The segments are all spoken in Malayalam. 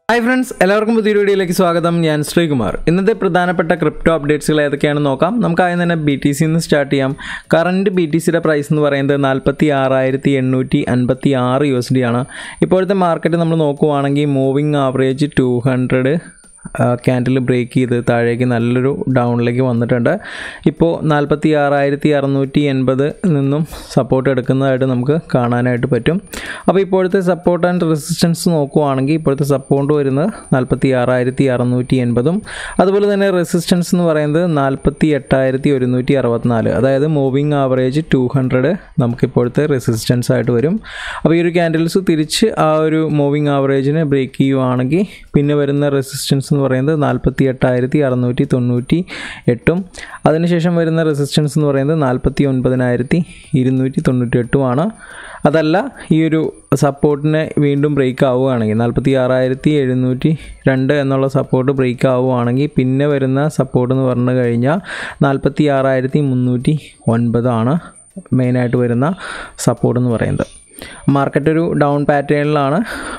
ഹായ് ഫ്രണ്ട്സ് എല്ലാവർക്കും പുതിയൊരു വീഡിയോയിലേക്ക് സ്വാഗതം ഞാൻ ശ്രീകുമാർ ഇന്നത്തെ പ്രധാനപ്പെട്ട ക്രിപ്റ്റോ അപ്ഡേറ്റ്സുകൾ ഏതൊക്കെയാണെന്ന് നോക്കാം നമുക്ക് ആദ്യം തന്നെ ബി ടി സിന്ന് സ്റ്റാർട്ട് ചെയ്യാം കറൻറ്റ് ബി ടി സിയുടെ പ്രൈസ് എന്ന് പറയുന്നത് നാൽപ്പത്തി ആറായിരത്തി എണ്ണൂറ്റി അൻപത്തി ആറ് യു എസ് ഡി ആണ് ഇപ്പോഴത്തെ മാർക്കറ്റ് നമ്മൾ നോക്കുവാണെങ്കിൽ moving average two hundred candle break ചെയ്ത് താഴേക്ക് നല്ലൊരു ഡൗണിലേക്ക് വന്നിട്ടുണ്ട് ഇപ്പോൾ നാൽപ്പത്തി ആറായിരത്തി അറുന്നൂറ്റി എൺപത് നിന്നും സപ്പോർട്ട് എടുക്കുന്നതായിട്ട് നമുക്ക് കാണാനായിട്ട് പറ്റും അപ്പോൾ ഇപ്പോഴത്തെ സപ്പോർട്ട് ആൻഡ് റെസിസ്റ്റൻസ് നോക്കുവാണെങ്കിൽ ഇപ്പോഴത്തെ സപ്പോർട്ട് വരുന്നത് നാൽപ്പത്തി ആറായിരത്തി അറുന്നൂറ്റി എൺപതും അതുപോലെ തന്നെ റെസിസ്റ്റൻസ് എന്ന് പറയുന്നത് നാൽപ്പത്തി എട്ടായിരത്തി ഒരുന്നൂറ്റി അറുപത്തിനാല് അതായത് മൂവിങ് ആവറേജ് ടു ഹൺഡ്രഡ് നമുക്കിപ്പോഴത്തെ റെസിസ്റ്റൻസ് ആയിട്ട് വരും അപ്പോൾ ഈ ഒരു ക്യാൻഡിൽസ് തിരിച്ച് ആ ഒരു മൂവിങ് ആവറേജിനെ ബ്രേക്ക് ചെയ്യുവാണെങ്കിൽ പിന്നെ വരുന്ന റെസിസ്റ്റൻസ് എന്ന് പറയുന്നത് നാൽപ്പത്തി എട്ടായിരത്തി അറുന്നൂറ്റി തൊണ്ണൂറ്റി എട്ടും അതിനുശേഷം വരുന്ന റെസിസ്റ്റൻസ് എന്ന് പറയുന്നത് നാൽപ്പത്തി ഒൻപതിനായിരത്തി ഇരുന്നൂറ്റി തൊണ്ണൂറ്റി എട്ടുമാണ് അതല്ല ഈ ഒരു സപ്പോർട്ടിനെ വീണ്ടും ബ്രേക്ക് ആവുകയാണെങ്കിൽ നാൽപ്പത്തി ആറായിരത്തി എഴുന്നൂറ്റി രണ്ട് എന്നുള്ള സപ്പോർട്ട് ബ്രേക്ക് ആവുകയാണെങ്കിൽ പിന്നെ വരുന്ന സപ്പോർട്ട് എന്ന് പറഞ്ഞു കഴിഞ്ഞാൽ നാൽപ്പത്തി ആറായിരത്തി മുന്നൂറ്റി ഒൻപതാണ് മെയിനായിട്ട് വരുന്ന സപ്പോർട്ട് എന്ന് പറയുന്നത് മാർക്കറ്റ് ഒരു ഡൗൺ പാറ്റേണിലാണ്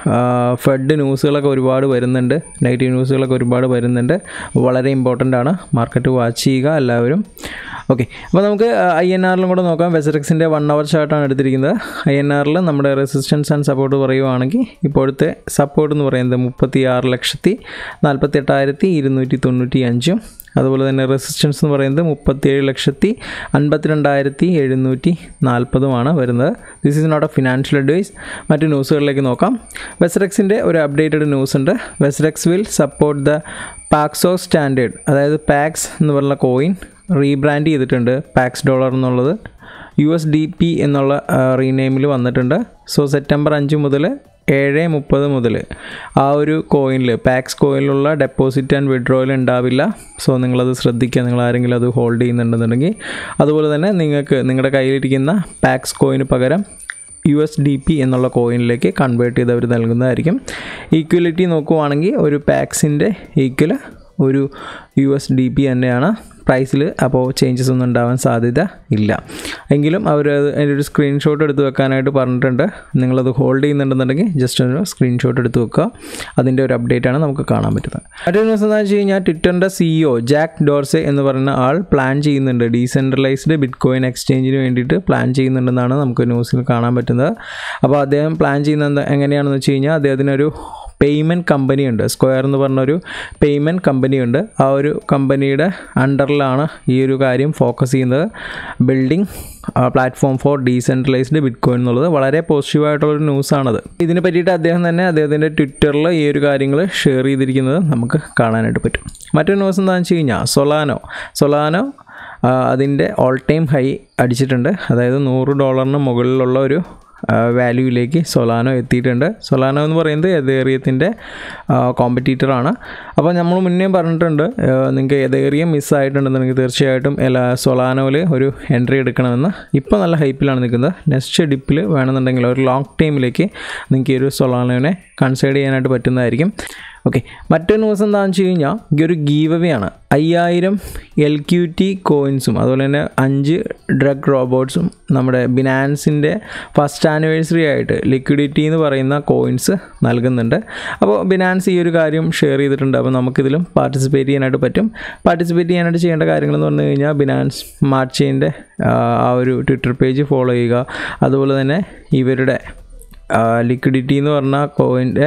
ഫെഡ് ന്യൂസുകളൊക്കെ ഒരുപാട് വരുന്നുണ്ട് നെഗറ്റീവ് ന്യൂസുകളൊക്കെ ഒരുപാട് വരുന്നുണ്ട് വളരെ ഇമ്പോർട്ടൻ്റ് ആണ് മാർക്കറ്റ് വാച്ച് ചെയ്യുക എല്ലാവരും ഓക്കെ അപ്പോൾ നമുക്ക് ഐ എൻ ആറിലും കൂടെ നോക്കാം വെസറക്സിൻ്റെ വൺ അവർ ചാർട്ടാണ് എടുത്തിരിക്കുന്നത് ഐ എൻ ആറിൽ നമ്മുടെ റെസിസ്റ്റൻസ് ആൻഡ് സപ്പോർട്ട് പറയുവാണെങ്കിൽ ഇപ്പോഴത്തെ സപ്പോർട്ട് എന്ന് പറയുന്നത് മുപ്പത്തി ആറ് ലക്ഷത്തി നാൽപ്പത്തി എട്ടായിരത്തി ഇരുന്നൂറ്റി തൊണ്ണൂറ്റി അഞ്ചും അതുപോലെ തന്നെ റെസിസ്റ്റൻസ് എന്ന് പറയുന്നത് മുപ്പത്തിയേഴ് ലക്ഷത്തി അൻപത്തിരണ്ടായിരത്തി എഴുന്നൂറ്റി നാൽപ്പതുമാണ് വരുന്നത് this is not a financial advice മറ്റ് ന്യൂസുകളിലേക്ക് നോക്കാം വെസ്റെക്സിൻ്റെ ഒരു അപ്ഡേറ്റഡ് ന്യൂസ് ഉണ്ട് Vesrex will support the Paxo standard അതായത് പാക്സ് എന്ന് പറഞ്ഞ കോയിൻ റീബ്രാൻഡ് ചെയ്തിട്ടുണ്ട് പാക്സ് ഡോളർ എന്നുള്ളത് യു എസ് ഡി പി എന്നുള്ള റീനെയിമിൽ വന്നിട്ടുണ്ട് സോ സെപ്റ്റംബർ അഞ്ച് മുതൽ ഏഴ് മുപ്പത് മുതൽ ആ ഒരു കോയിനിൽ പാക്സ് കോയിനിലുള്ള ഡെപ്പോസിറ്റ് ആൻഡ് വിഡ്രോയിൽ ഉണ്ടാവില്ല സോ നിങ്ങളത് ശ്രദ്ധിക്കുക നിങ്ങൾ ആരെങ്കിലും അത് ഹോൾഡ് ചെയ്യുന്നുണ്ടെന്നുണ്ടെങ്കിൽ അതുപോലെ തന്നെ നിങ്ങൾക്ക് നിങ്ങളുടെ കയ്യിലിരിക്കുന്ന പാക്സ് കോയിന് പകരം യു എസ് ഡി പി എന്നുള്ള കോയിനിലേക്ക് കൺവേർട്ട് ചെയ്ത് അവർ നൽകുന്നതായിരിക്കും ഈക്വലിറ്റി നോക്കുവാണെങ്കിൽ ഒരു പാക്സിൻ്റെ ഈക്വൽ ഒരു യു എസ് ഡി പി തന്നെയാണ് പ്രൈസിൽ അപ്പോൾ ചേഞ്ചസ് ഒന്നും ഉണ്ടാവാൻ സാധ്യത ഇല്ല എങ്കിലും അവർ അതിൻ്റെ ഒരു സ്ക്രീൻഷോട്ട് എടുത്ത് വെക്കാനായിട്ട് പറഞ്ഞിട്ടുണ്ട് നിങ്ങളത് ഹോൾഡ് ചെയ്യുന്നുണ്ടെന്നുണ്ടെങ്കിൽ ജസ്റ്റ് ഒരു സ്ക്രീൻഷോട്ട് എടുത്ത് വെക്കുക അതിൻ്റെ ഒരു അപ്ഡേറ്റ് ആണ് നമുക്ക് കാണാൻ പറ്റുന്നത് മറ്റൊരു ന്യൂസ് എന്താണെന്ന് വെച്ച് കഴിഞ്ഞാൽ ട്വിറ്ററിൻ്റെ സിഇഒ ജാക്ക് ഡോർസെ എന്ന് പറയുന്ന ആൾ പ്ലാൻ ചെയ്യുന്നുണ്ട് ഡീസെൻട്രലൈസ്ഡ് ബിറ്റ് കോയിൻ എക്സ്ചേഞ്ചിന് വേണ്ടിയിട്ട് പ്ലാൻ ചെയ്യുന്നുണ്ടെന്നാണ് നമുക്ക് ന്യൂസിൽ കാണാൻ പറ്റുന്നത് അപ്പോൾ അദ്ദേഹം പ്ലാൻ ചെയ്യുന്നത് എങ്ങനെയാണെന്ന് വെച്ച് കഴിഞ്ഞാൽ അദ്ദേഹത്തിനൊരു പേയ്മെൻറ്റ് കമ്പനി ഉണ്ട് സ്ക്വയർ എന്ന് പറഞ്ഞൊരു പേയ്മെൻറ്റ് കമ്പനി ഉണ്ട് ആ ഒരു കമ്പനിയുടെ അണ്ടറിലാണ് ഈ ഒരു കാര്യം ഫോക്കസ് ചെയ്യുന്നത് building platform for decentralised bitcoin എന്നുള്ളത് വളരെ പോസിറ്റീവായിട്ടുള്ളൊരു ന്യൂസാണത് ഇതിനെ പറ്റിയിട്ട് അദ്ദേഹം തന്നെ അദ്ദേഹത്തിൻ്റെ ട്വിറ്ററിൽ ഈ ഒരു കാര്യങ്ങൾ ഷെയർ ചെയ്തിരിക്കുന്നത് നമുക്ക് കാണാനായിട്ട് പറ്റും മറ്റൊരു ന്യൂസ് എന്താണെന്ന് വെച്ച് കഴിഞ്ഞാൽ സൊലാനോ സൊലാനോ അതിൻ്റെ ഓൾ ടൈം ഹൈ അടിച്ചിട്ടുണ്ട് അതായത് നൂറ് ഡോളറിന് മുകളിലുള്ള ഒരു വാല്യൂയിലേക്ക് സൊലാനോ എത്തിയിട്ടുണ്ട് സൊലാനോ എന്ന് പറയുന്നത് എതേറിയത്തിൻ്റെ കോമ്പറ്റീറ്ററാണ് അപ്പോൾ നമ്മൾ മുന്നേ പറഞ്ഞിട്ടുണ്ട് നിങ്ങൾക്ക് എതേറിയം മിസ്സായിട്ടുണ്ടെന്നുണ്ടെങ്കിൽ തീർച്ചയായിട്ടും എല്ലാ സൊലാനോയിൽ ഒരു എൻട്രി എടുക്കണമെന്ന് ഇപ്പോൾ നല്ല ഹൈപ്പിലാണ് നിൽക്കുന്നത് നെക്സ്റ്റ് ഡിപ്പിൽ വേണമെന്നുണ്ടെങ്കിൽ ഒരു ലോങ് ടൈമിലേക്ക് നിങ്ങൾക്ക് ഈ ഒരു സൊലാനോനെ കൺസിഡർ ചെയ്യാനായിട്ട് പറ്റുന്നതായിരിക്കും ഓക്കെ മറ്റൊരു ന്യൂസ് എന്താണെന്ന് വെച്ച് കഴിഞ്ഞാൽ ഈ ഒരു ഗീവ് അവേ ആണ് അയ്യായിരം എൽ ക്യു ടി കോയിൻസും അതുപോലെ തന്നെ അഞ്ച് ഡ്രഗ് റോബോട്ട്സും നമ്മുടെ ബിനാൻസിൻ്റെ ഫസ്റ്റ് ആനിവേഴ്സറി ആയിട്ട് ലിക്വിഡിറ്റി എന്ന് പറയുന്ന കോയിൻസ് നൽകുന്നുണ്ട് അപ്പോൾ ബിനാൻസ് ഈ ഒരു കാര്യം ഷെയർ ചെയ്തിട്ടുണ്ട് അപ്പോൾ നമുക്കിതിലും പാർട്ടിസിപ്പേറ്റ് ചെയ്യാനായിട്ട് പറ്റും പാർട്ടിസിപ്പേറ്റ് ചെയ്യാനായിട്ട് ചെയ്യേണ്ട കാര്യങ്ങളെന്ന് പറഞ്ഞു കഴിഞ്ഞാൽ ബിനാൻസ് സ്മാർട്ട് ചെയിൻ്റെ ആ ഒരു ട്വിറ്റർ പേജ് ഫോളോ ചെയ്യുക അതുപോലെ തന്നെ ഇവരുടെ ലിക്വിഡിറ്റി എന്ന് പറഞ്ഞ കോയിൻ്റെ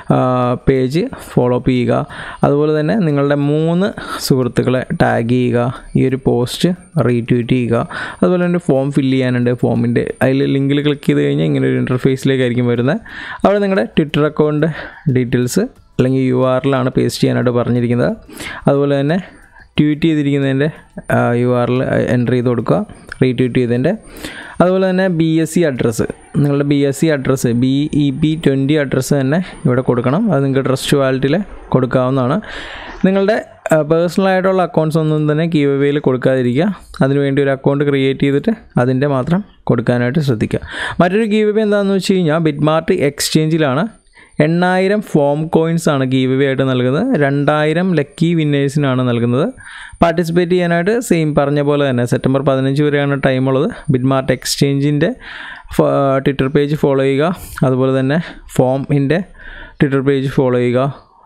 പേജ് ഫോളോ അപ്പ് ചെയ്യുക അതുപോലെ തന്നെ നിങ്ങളുടെ മൂന്ന് സുഹൃത്തുക്കളെ ടാഗ് ചെയ്യുക ഈ ഒരു പോസ്റ്റ് റീട്വീറ്റ് ചെയ്യുക അതുപോലെ തന്നെ ഫോം ഫില്ല് ചെയ്യാനുണ്ട് ഫോമിൻ്റെ അതിൽ ലിങ്കിൽ ക്ലിക്ക് ചെയ്ത് കഴിഞ്ഞാൽ ഇങ്ങനെ ഒരു ഇൻ്റർഫേസിലേക്കായിരിക്കും വരുന്നത് അവിടെ നിങ്ങളുടെ ട്വിറ്റർ അക്കൗണ്ട് ഡീറ്റെയിൽസ് അല്ലെങ്കിൽ യു ആറിലാണ് പേസ്റ്റ് ചെയ്യാനായിട്ട് പറഞ്ഞിരിക്കുന്നത് അതുപോലെ തന്നെ ട്വീറ്റ് ചെയ്തിരിക്കുന്നതിൻ്റെ യു ആറിൽ എൻ്റർ ചെയ്ത് കൊടുക്കുക റീട്വീറ്റ് ചെയ്തതിൻ്റെ അതുപോലെ തന്നെ ബി എസ് സി അഡ്രസ്സ് നിങ്ങളുടെ B S C address B E P twenty address തന്നെ ഇവിടെ കൊടുക്കണം അത് നിങ്ങൾക്ക് ട്രസ്റ്റ് വാലറ്റിൽ കൊടുക്കാവുന്നതാണ് നിങ്ങളുടെ പേഴ്സണൽ ആയിട്ടുള്ള അക്കൗണ്ട്സ് ഒന്നും തന്നെ ഗീവ് വേയിൽ കൊടുക്കാതിരിക്കുക അതിനുവേണ്ടി ഒരു അക്കൗണ്ട് ക്രിയേറ്റ് ചെയ്തിട്ട് അതിൻ്റെ മാത്രം കൊടുക്കാനായിട്ട് ശ്രദ്ധിക്കുക മറ്റൊരു ഗീവ് വേ എന്താണെന്ന് വെച്ച് കഴിഞ്ഞാൽ ബിറ്റ്മാർട്ട് എക്സ്ചേഞ്ചിലാണ് എണ്ണായിരം ഫോം കോയിൻസ് ആണ് ഗീവ് വേ ആയിട്ട് നൽകുന്നത് രണ്ടായിരം ലക്കി വിന്നേഴ്സിനാണ് നൽകുന്നത് പാർട്ടിസിപ്പേറ്റ് ചെയ്യാനായിട്ട് സെയിം പറഞ്ഞ പോലെ തന്നെ സെപ്റ്റംബർ പതിനഞ്ച് വരെയാണ് ടൈമുള്ളത് ബിറ്റ്മാർട്ട് എക്സ്ചേഞ്ചിൻ്റെ ട്വിറ്റർ പേജ് ഫോളോ ചെയ്യുക അതുപോലെ തന്നെ ഫോമിൻ്റെ ട്വിറ്റർ പേജ് ഫോളോ ചെയ്യുക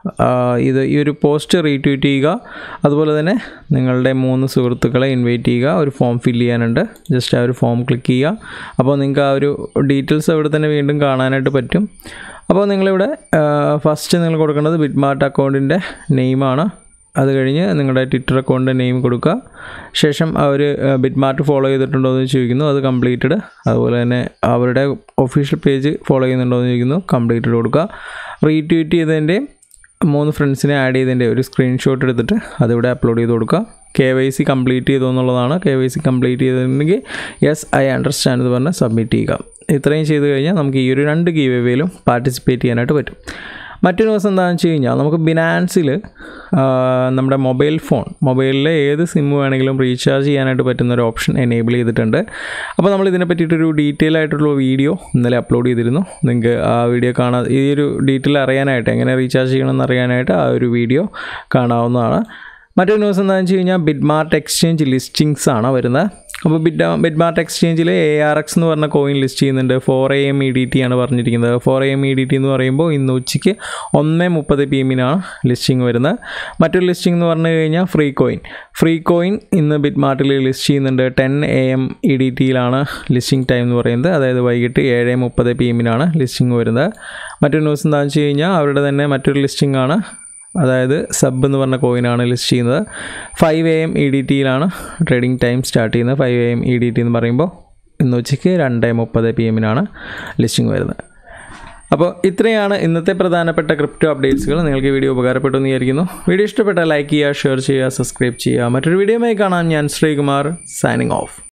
ആ, ഇത് ഈ ഒരു പോസ്റ്റ് റീട്വീറ്റ് ചെയ്യുക അതുപോലെ തന്നെ നിങ്ങളുടെ മൂന്ന് സുഹൃത്തുക്കളെ ഇൻവൈറ്റ് ചെയ്യുക ഒരു ഫോം ഫില്ല് ചെയ്യാനുണ്ട് ജസ്റ്റ് ആ ഒരു ഫോം ക്ലിക്ക് ചെയ്യുക അപ്പോൾ നിങ്ങൾക്ക് ആ ഒരു ഡീറ്റെയിൽസ് അവിടെ തന്നെ വീണ്ടും കാണാനായിട്ട് പറ്റും അപ്പോൾ നിങ്ങളിവിടെ ഫസ്റ്റ് നിങ്ങൾ കൊടുക്കേണ്ടത് ബിറ്റ്മാർട്ട് അക്കൗണ്ടിൻ്റെ നെയിമാണ് അത് കഴിഞ്ഞ് നിങ്ങളുടെ ട്വിറ്റർ അക്കൗണ്ടിൻ്റെ നെയിം കൊടുക്കുക ശേഷം അവർ ബിറ്റ്മാർട്ട് ഫോളോ ചെയ്തിട്ടുണ്ടോ എന്ന് ചോദിക്കുന്നു അത് കംപ്ലീറ്റഡ് അതുപോലെ തന്നെ അവരുടെ ഒഫീഷ്യൽ പേജ് ഫോളോ ചെയ്യുന്നുണ്ടോ എന്ന് ചോദിക്കുന്നു കംപ്ലീറ്റഡ് കൊടുക്കുക റീട്വീറ്റ് ചെയ്തതിൻ്റെയും മൂന്ന് ഫ്രണ്ട്സിനെ ആഡ് ചെയ്തതിൻ്റെ ഒരു സ്ക്രീൻഷോട്ട് എടുത്തിട്ട് അതിവിടെ അപ്ലോഡ് ചെയ്ത് കൊടുക്കുക കെ വൈ സി കംപ്ലീറ്റ് ചെയ്തു എന്നുള്ളതാണ് കെ വൈ സി കംപ്ലീറ്റ് ചെയ്തിട്ടുണ്ടെങ്കിൽ യെസ് ഐ അണ്ടർസ്റ്റാൻഡ് എന്ന് പറഞ്ഞ് സബ്മിറ്റ് ചെയ്യുക ഇത്രയും ചെയ്ത് കഴിഞ്ഞാൽ നമുക്ക് ഈ ഒരു രണ്ട് ഗീവ് എവേയിലും പാർട്ടിസിപ്പേറ്റ് ചെയ്യാനായിട്ട് പറ്റും മറ്റൊരു ദിവസം എന്താണെന്ന് വെച്ച് കഴിഞ്ഞാൽ നമുക്ക് ബിനാൻസിൽ നമ്മുടെ മൊബൈൽ ഫോൺ മൊബൈലിലെ ഏത് സിം വേണമെങ്കിലും റീചാർജ് ചെയ്യാനായിട്ട് പറ്റുന്ന ഒരു ഓപ്ഷൻ എനേബിൾ ചെയ്തിട്ടുണ്ട് അപ്പോൾ നമ്മൾ ഇതിനെ പറ്റിയിട്ടൊരു ഡീറ്റെയിൽ ആയിട്ടുള്ള വീഡിയോ ഇന്നലെ അപ്ലോഡ് ചെയ്തിരുന്നു നിങ്ങൾക്ക് ആ വീഡിയോ കാണാൻ ഈ ഒരു ഡീറ്റെയിൽ അറിയാനായിട്ട് എങ്ങനെ റീചാർജ് ചെയ്യണമെന്ന് അറിയാനായിട്ട് ആ ഒരു വീഡിയോ കാണാവുന്നതാണ് മറ്റൊരു ന്യൂസ് എന്താണെന്ന് വെച്ച് കഴിഞ്ഞാൽ ബിഡ്മാർട്ട് എക്സ്ചേഞ്ച് ലിസ്റ്റിങ്സ് ആണ് വരുന്നത് അപ്പോൾ ബിഡ് ബിഡ്മാർട്ട് എക്സ്ചേഞ്ചിൽ എ ആർ എക്സ് എന്ന് പറഞ്ഞ കോയിൻ ലിസ്റ്റ് ചെയ്യുന്നുണ്ട് four A M E D T ആണ് പറഞ്ഞിരിക്കുന്നത് four A M E D T എന്ന് പറയുമ്പോൾ ഇന്ന് ഉച്ചയ്ക്ക് ഒന്ന് മുപ്പത് പി എമ്മിനാണ് ലിസ്റ്റിംഗ് വരുന്നത് മറ്റൊരു ലിസ്റ്റിംഗ് എന്ന് പറഞ്ഞു കഴിഞ്ഞാൽ ഫ്രീ കോയിൻ ഫ്രീ കോയിൻ ഇന്ന് ബിറ്റ്മാർട്ടിൽ ലിസ്റ്റ് ചെയ്യുന്നുണ്ട് ten A M E D ടിയിലാണ് ലിസ്റ്റിംഗ് ടൈം എന്ന് പറയുന്നത് അതായത് വൈകിട്ട് ഏഴ് മുപ്പത് പി എമ്മിനാണ് ലിസ്റ്റിംഗ് വരുന്നത് മറ്റൊരു ന്യൂസ് എന്താണെന്ന് വെച്ച് കഴിഞ്ഞാൽ അവരുടെ തന്നെ മറ്റൊരു ലിസ്റ്റിംഗ് ആണ് അതായത് സബ് എന്ന് പറഞ്ഞ കോയിനാണ് ലിസ്റ്റ് ചെയ്യുന്നത് five A M E D ടിയിലാണ് ട്രേഡിംഗ് ടൈം സ്റ്റാർട്ട് ചെയ്യുന്നത് five A M E D T എന്ന് പറയുമ്പോൾ ഇന്ന് ഉച്ചയ്ക്ക് രണ്ട് മുപ്പത് പി എമ്മിനാണ് ലിസ്റ്റിംഗ് വരുന്നത് അപ്പോൾ ഇത്രയാണ് ഇന്നത്തെ പ്രധാനപ്പെട്ട ക്രിപ്റ്റോ അപ്ഡേറ്റ്സുകൾ നിങ്ങൾക്ക് ഈ വീഡിയോ ഉപകാരപ്പെട്ടു എന്ന് വിചാരിക്കുന്നു വീഡിയോ ഇഷ്ടപ്പെട്ടാൽ ലൈക്ക് ചെയ്യുക ഷെയർ ചെയ്യുക സബ്സ്ക്രൈബ് ചെയ്യുക മറ്റൊരു വീഡിയോയുമായി കാണാം ഞാൻ ശ്രീകുമാർ സൈനിങ് ഓഫ്